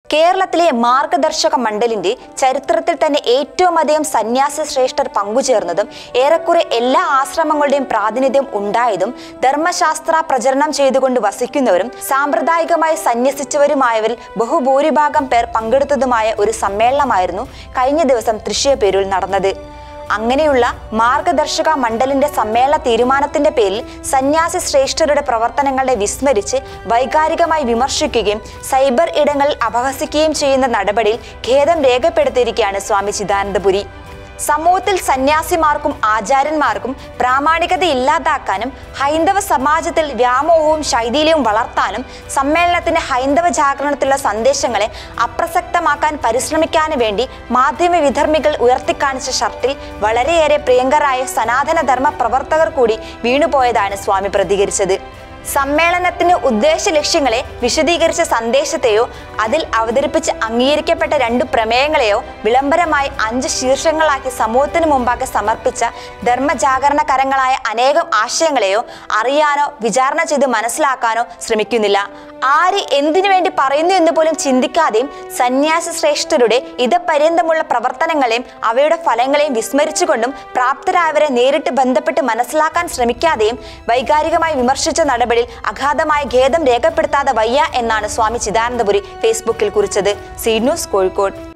കേരളത്തിലെ മാർഗദർശക മണ്ഡലിന്റെ ചരിത്രത്തിൽ തന്നെ ഏറ്റവും അധികം സന്യാസ ശ്രേഷ്ഠർ പങ്കുചേർന്നതും ഏറെക്കുറെ എല്ലാ ആശ്രമങ്ങളുടെയും പ്രാതിനിധ്യം ഉണ്ടായതും ധർമ്മശാസ്ത്ര പ്രചരണം ചെയ്തുകൊണ്ട് വസിക്കുന്നവരും സാമ്പ്രദായികമായി സന്യസിച്ചവരുമായവരിൽ ബഹുഭൂരിഭാഗം പേർ പങ്കെടുത്തതുമായ ഒരു സമ്മേളനമായിരുന്നു കഴിഞ്ഞ ദിവസം തൃശ്ശൂർ നടന്നത് അങ്ങനെയുള്ള മാർഗദർശക മണ്ഡലിന്റെ സമ്മേളന തീരുമാനത്തിന്റെ പേരിൽ സന്യാസി ശ്രേഷ്ഠരുടെ പ്രവർത്തനങ്ങളെ വിസ്മരിച്ച് വൈകാരികമായി വിമർശിക്കുകയും സൈബർ ഇടങ്ങളിൽ അപഹസിക്കുകയും ചെയ്യുന്ന നടപടിയിൽ ഖേദം രേഖപ്പെടുത്തിയിരിക്കുകയാണ് സ്വാമി ചിദാനന്ദപുരി സമൂഹത്തിൽ സന്യാസിമാർക്കും ആചാര്യന്മാർക്കും പ്രാമാണികത ഇല്ലാതാക്കാനും ഹൈന്ദവ സമാജത്തിൽ വ്യാമോഹവും ശൈഥില്യവും വളർത്താനും സമ്മേളനത്തിന്റെ ഹൈന്ദവ ജാഗരണത്തിലുള്ള സന്ദേശങ്ങളെ അപ്രസക്തമാക്കാൻ പരിശ്രമിക്കാനും വേണ്ടി മാധ്യമ വിധർമ്മികൾ ഉയർത്തിക്കാണിച്ച ഷർട്ടിൽ വളരെയേറെ പ്രിയങ്കരായ സനാതന ധർമ്മ പ്രവർത്തകർ കൂടി വീണുപോയതാണ് സ്വാമി പ്രതികരിച്ചത് സമ്മേളനത്തിന് ഉദ്ദേശ ലക്ഷ്യങ്ങളെ വിശദീകരിച്ച സന്ദേശത്തെയോ അതിൽ അവതരിപ്പിച്ച് അംഗീകരിക്കപ്പെട്ട രണ്ട് പ്രമേയങ്ങളെയോ വിളംബരമായി അഞ്ച് ശീർഷങ്ങളാക്കി സമൂഹത്തിന് മുമ്പാകെ സമർപ്പിച്ച ധർമ്മജാഗരണകരങ്ങളായ അനേകം ആശയങ്ങളെയോ അറിയാനോ വിചാരണ ചെയ്ത് മനസ്സിലാക്കാനോ ശ്രമിക്കുന്നില്ല ആര് എന്തിനു വേണ്ടി പറയുന്നു എന്ന് പോലും ചിന്തിക്കാതെയും സന്യാസ ശ്രേഷ്ഠരുടെ ഇതപര്യന്തമുള്ള പ്രവർത്തനങ്ങളെയും അവയുടെ ഫലങ്ങളെയും വിസ്മരിച്ചുകൊണ്ടും പ്രാപ്തരായവരെ നേരിട്ട് ബന്ധപ്പെട്ട് മനസ്സിലാക്കാൻ ശ്രമിക്കാതെയും വൈകാരികമായി വിമർശിച്ച നടപടിയിൽ അഗാധമായ ഖേദം രേഖപ്പെടുത്താതെ വയ്യ എന്നാണ് സ്വാമി ചിദാനന്ദപുരി ഫേസ്ബുക്കിൽ കുറിച്ചത് സി ന്യൂസ് കോഴിക്കോട്